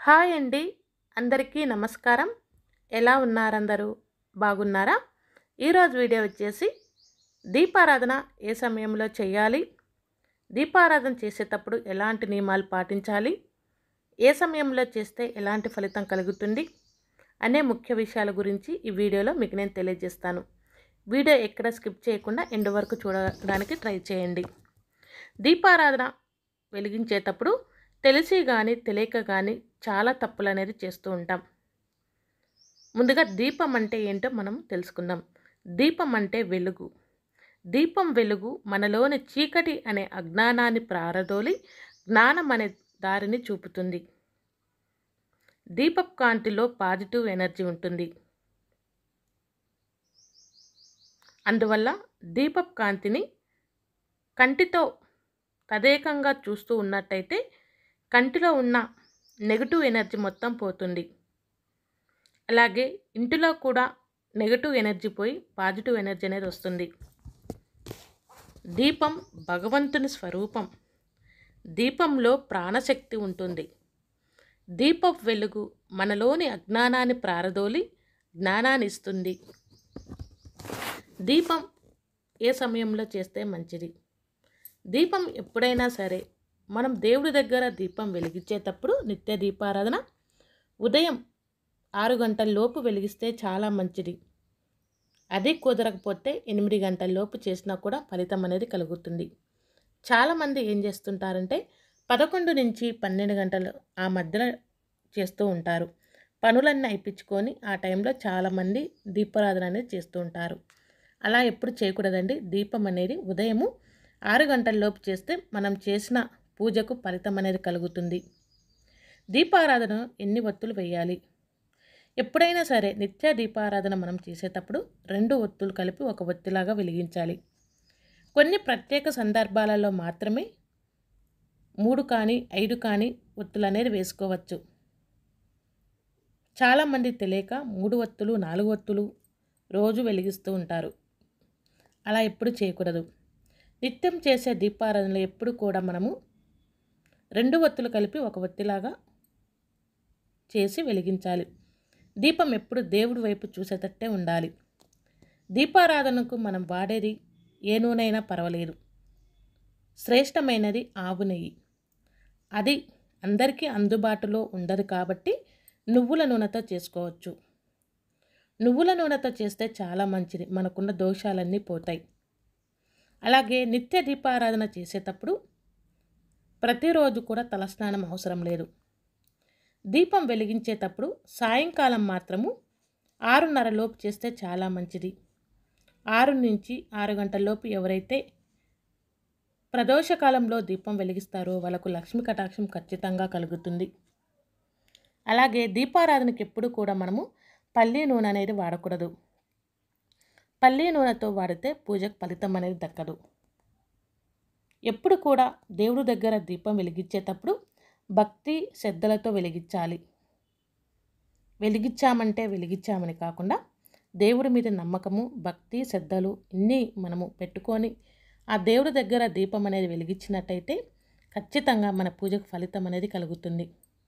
hi అండి అందరికీ నమస్కారం ఎలా ఉన్నారందరూ బాగున్నారా ఈరోజు వీడియో వచ్చేసి దీపారాధన ఏ సమయంలో చేయాలి దీపారాధన చేసేటప్పుడు ఎలాంటి నియమాలు పాటించాలి ఏ సమయంలో చేస్తే ఎలాంటి ఫలితం కలుగుతుంది అనే ముఖ్య విషయాల గురించి ఈ వీడియోలో మీకు నేను తెలియజేస్తాను వీడియో ఎక్కడ స్కిప్ చేయకుండా ఎండ్ వరకు చూడడానికి ట్రై చేయండి దీపారాధన వెలిగించేటప్పుడు తెలిసి కానీ తెలియక కానీ చాలా తప్పులు అనేది చేస్తూ ఉంటాం ముందుగా దీపం అంటే ఏంటో మనం తెలుసుకుందాం దీపం అంటే వెలుగు దీపం వెలుగు మనలోని చీకటి అనే అజ్ఞానాన్ని ప్రారదోలి జ్ఞానం అనే దారిని చూపుతుంది దీపపు కాంతిలో పాజిటివ్ ఎనర్జీ ఉంటుంది అందువల్ల దీపపు కాంతిని కంటితో తదేకంగా చూస్తూ ఉన్నట్టయితే కంటిలో ఉన్న నెగటివ్ ఎనర్జీ మొత్తం పోతుంది అలాగే ఇంటిలో కూడా నెగటివ్ ఎనర్జీ పోయి పాజిటివ్ ఎనర్జీ అనేది వస్తుంది దీపం భగవంతుని స్వరూపం దీపంలో ప్రాణశక్తి ఉంటుంది దీపం వెలుగు మనలోని అజ్ఞానాన్ని ప్రారదోలి జ్ఞానాన్ని ఇస్తుంది దీపం ఏ సమయంలో చేస్తే మంచిది దీపం ఎప్పుడైనా సరే మనం దేవుడి దగ్గర దీపం వెలిగించేటప్పుడు నిత్య దీపారాధన ఉదయం ఆరు గంటల లోపు వెలిగిస్తే చాలా మంచిది అది కుదరకపోతే ఎనిమిది గంటల లోపు చేసినా కూడా ఫలితం అనేది కలుగుతుంది చాలామంది ఏం చేస్తుంటారంటే పదకొండు నుంచి పన్నెండు గంటలు ఆ మధ్యలో చేస్తూ ఉంటారు పనులన్నీ అయిపించుకొని ఆ టైంలో చాలామంది దీపారాధన అనేది చేస్తూ ఉంటారు అలా ఎప్పుడు చేయకూడదండి దీపం అనేది ఉదయము ఆరు గంటల లోపు చేస్తే మనం చేసిన పూజకు ఫలితం అనేది కలుగుతుంది దీపారాధన ఎన్ని ఒత్తులు వేయాలి ఎప్పుడైనా సరే నిత్య దీపారాధన మనం చేసేటప్పుడు రెండు ఒత్తులు కలిపి ఒక ఒత్తిలాగా వెలిగించాలి కొన్ని ప్రత్యేక సందర్భాలలో మాత్రమే మూడు కానీ ఐదు కానీ ఒత్తులు అనేది వేసుకోవచ్చు చాలామంది తెలియక మూడు ఒత్తులు నాలుగు ఒత్తులు రోజు వెలిగిస్తూ ఉంటారు అలా ఎప్పుడు చేయకూడదు నిత్యం చేసే దీపారాధనలో ఎప్పుడు కూడా మనము రెండు ఒత్తులు కలిపి ఒక ఒత్తిలాగా చేసి వెలిగించాలి దీపం ఎప్పుడు దేవుడి వైపు చూసేటట్టే ఉండాలి దీపారాధనకు మనం వాడేది ఏ నూనె పర్వాలేదు శ్రేష్టమైనది ఆవు నెయ్యి అది అందరికీ అందుబాటులో ఉండదు కాబట్టి నువ్వుల నూనెతో చేసుకోవచ్చు నువ్వుల నూనెతో చేస్తే చాలా మంచిది మనకున్న దోషాలన్నీ పోతాయి అలాగే నిత్య దీపారాధన చేసేటప్పుడు ప్రతిరోజు కూడా తలస్నానం అవసరం లేదు దీపం వెలిగించేటప్పుడు సాయంకాలం మాత్రము ఆరున్నర లోపు చేస్తే చాలా మంచిది ఆరు నుంచి ఆరు గంటల లోపు ఎవరైతే ప్రదోషకాలంలో దీపం వెలిగిస్తారో వాళ్ళకు లక్ష్మీ కటాక్షం ఖచ్చితంగా కలుగుతుంది అలాగే దీపారాధనకి ఎప్పుడు కూడా మనము పల్లి నూనె అనేది వాడకూడదు పల్లి నూనెతో వాడితే పూజకు ఫలితం అనేది దక్కదు ఎప్పుడు కూడా దేవుడి దగ్గర దీపం వెలిగించేటప్పుడు భక్తి శ్రద్ధలతో వెలిగించాలి వెలిగించామంటే వెలిగించామని కాకుండా దేవుడి మీద నమ్మకము భక్తి శ్రద్ధలు ఇన్ని మనము పెట్టుకొని ఆ దేవుడి దగ్గర దీపం అనేది వెలిగించినట్టయితే ఖచ్చితంగా మన పూజకు ఫలితం అనేది కలుగుతుంది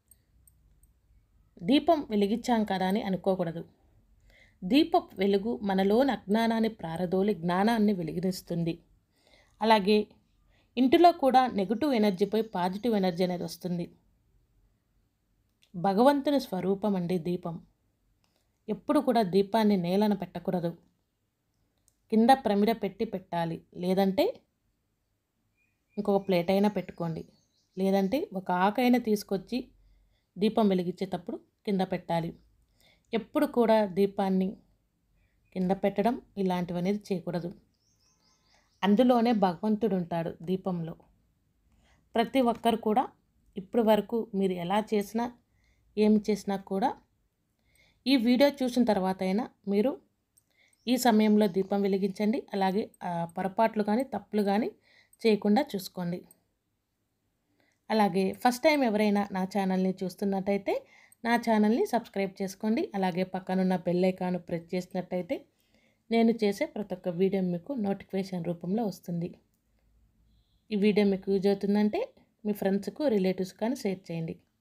దీపం వెలిగించాం కదా అని అనుకోకూడదు దీప వెలుగు మనలోని అజ్ఞానాన్ని ప్రారదోలి జ్ఞానాన్ని వెలిగిస్తుంది అలాగే ఇంటిలో కూడా నెగిటివ్ ఎనర్జీపై పాజిటివ్ ఎనర్జీ అనేది వస్తుంది భగవంతుని స్వరూపం అండి దీపం ఎప్పుడు కూడా దీపాన్ని నేలన పెట్టకూడదు కింద ప్రమిడ పెట్టి పెట్టాలి లేదంటే ఇంకొక ప్లేట్ అయినా పెట్టుకోండి లేదంటే ఒక ఆకైనా తీసుకొచ్చి దీపం వెలిగించేటప్పుడు కింద పెట్టాలి ఎప్పుడు కూడా దీపాన్ని కింద పెట్టడం ఇలాంటివి అనేది చేయకూడదు అందులోనే భగవంతుడు ఉంటాడు దీపంలో ప్రతి ఒక్కరు కూడా ఇప్పటి వరకు మీరు ఎలా చేసినా ఏమి చేసినా కూడా ఈ వీడియో చూసిన తర్వాత అయినా మీరు ఈ సమయంలో దీపం వెలిగించండి అలాగే పొరపాట్లు కానీ తప్పులు కానీ చేయకుండా చూసుకోండి అలాగే ఫస్ట్ టైం ఎవరైనా నా ఛానల్ని చూస్తున్నట్టయితే నా ఛానల్ని సబ్స్క్రైబ్ చేసుకోండి అలాగే పక్కనున్న బెల్ ఐకాన్ ప్రెస్ చేసినట్టయితే నేను చేసే ప్రతి ఒక్క వీడియో మీకు నోటిఫికేషన్ రూపంలో వస్తుంది ఈ వీడియో మీకు యూజ్ అవుతుందంటే మీ ఫ్రెండ్స్కు రిలేటివ్స్ కానీ షేర్ చేయండి